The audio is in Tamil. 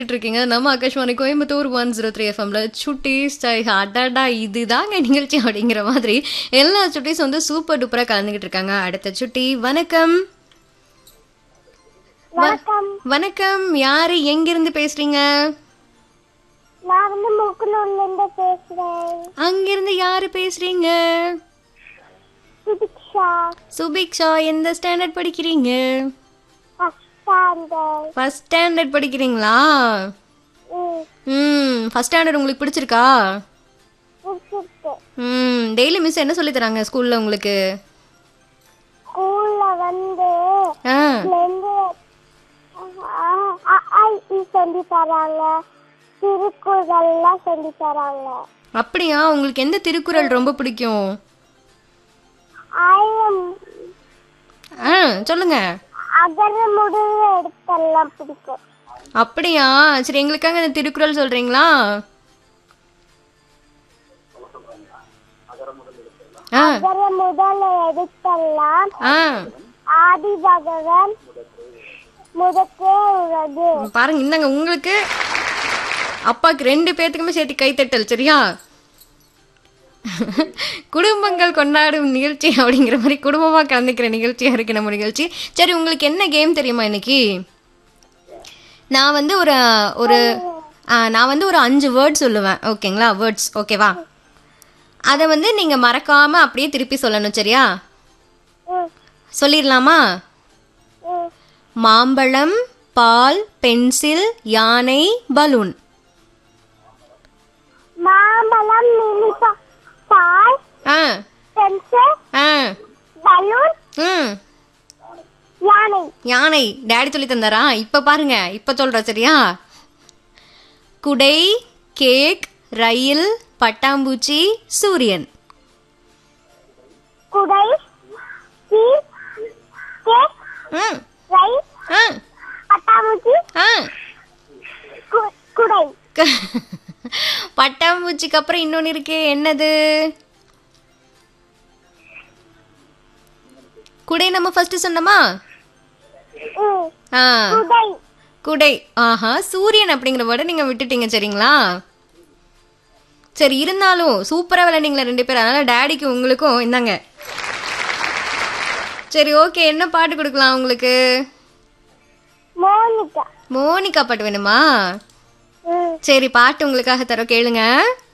இருக்கீங்க நம்ம Akashvani Coimbatore one zero three எஃப்எம்ல சுட்டீஸ் அடடா இதுதாங்க நிகழ்ச்சி அப்படிங்கிற மாதிரி எல்லா சுட்டீஸ் வந்து சூப்பர் டூப்பரா கலந்துகிட்டு இருக்காங்க அடுத்த சுட்டி வணக்கம் வ- வணக்கம் வணக்கம் யாரு எங்கிருந்து பேசுறீங்க நான் வந்து முக்குனூர்ல இருந்து பேசுறேன் அங்கிருந்து யாரு பேசுறீங்க சுபிக்ஷா சுபிக்ஷா எந்த ஸ்டாண்டர்ட் படிக்கிறீங்க ஃபர்ஸ்ட் ஸ்டாண்டர்ட் ஃபர்ஸ்ட் ஸ்டாண்டர்ட் படிக்கிறீங்களா ம் ம் ஃபர்ஸ்ட் ஸ்டாண்டர்ட் உங்களுக்கு பிடிச்சிருக்கா பிடிச்சிருக்கு ம் டெய்லி மிஸ் என்ன சொல்லி தராங்க ஸ்கூல்ல உங்களுக்கு ஸ்கூல்ல வந்து ஆ இருந்து ஐ சொல்லி தராங்க திருக்குறள்லாம் சொல்லி தராங்க அப்படியா உங்களுக்கு எந்த திருக்குறள் ரொம்ப பிடிக்கும் ஆயிரம் ஆ சொல்லுங்க அகர முடிவு எடுத்தெல்லாம் பிடிக்கும் அப்படியா சரி எங்களுக்காக இந்த திருக்குறள் சொல்றீங்களா ஆ அகர முதல் எடுத்தெல்லாம் ஆ ஆதி பகவன் முதற்றே உலகு பாருங்க இந்தாங்க உங்களுக்கு அப்பாக்கு ரெண்டு பேத்துக்குமே சேர்த்து கைத்தட்டல் சரியா குடும்பங்கள் கொண்டாடும் நிகழ்ச்சி அப்படிங்கிற மாதிரி குடும்பமாக கலந்துக்கிற நிகழ்ச்சியாக இருக்கு நம்ம நிகழ்ச்சி சரி உங்களுக்கு என்ன கேம் தெரியுமா இன்னைக்கு நான் வந்து ஒரு ஒரு ஆ, நான் வந்து ஒரு அஞ்சு வேர்ட் சொல்லுவேன் ஓகேங்களா வேர்ட்ஸ் ஓகேவா அதை வந்து நீங்கள் மறக்காமல் அப்படியே திருப்பி சொல்லணும் சரியா ம் சொல்லிடலாமா ம் மாம்பழம் பால் பென்சில் யானை பலூன் மாம்பழம் மினிப்பா பால் ஆ பென்சில் ஆ பலூன் ம் யானை யானை டேடி சொல்லி தந்தாரா இப்போ பாருங்க இப்போ சொல்கிறேன் சரியா குடை கேக் ரயில் பட்டாம்பூச்சி சூரியன் குடை டீ கேக் ம் ரைஸ் ஆ பட்டாம்பூச்சி ஆ கு- குடை க- பட்டாம்பூச்சிக்கு அப்புறம் இன்னொன்று இருக்கே என்னது குடை நம்ம ஃபர்ஸ்ட் சொன்னோமா ம் ஆ குடை குடை ஆஹா சூரியன் அப்படிங்கிற வேர்டை நீங்கள் விட்டுட்டீங்க சரிங்களா சரி இருந்தாலும் சூப்பராக விளையாண்டீங்களா ரெண்டு பேரும் அதனால டேடிக்கு உங்களுக்கும் இந்தாங்க சரி ஓகே என்ன பாட்டு கொடுக்கலாம் உங்களுக்கு மோனிகா மோனிகா பாட்டு வேணுமா ம் சரி பாட்டு உங்களுக்காக தரோம் கேளுங்க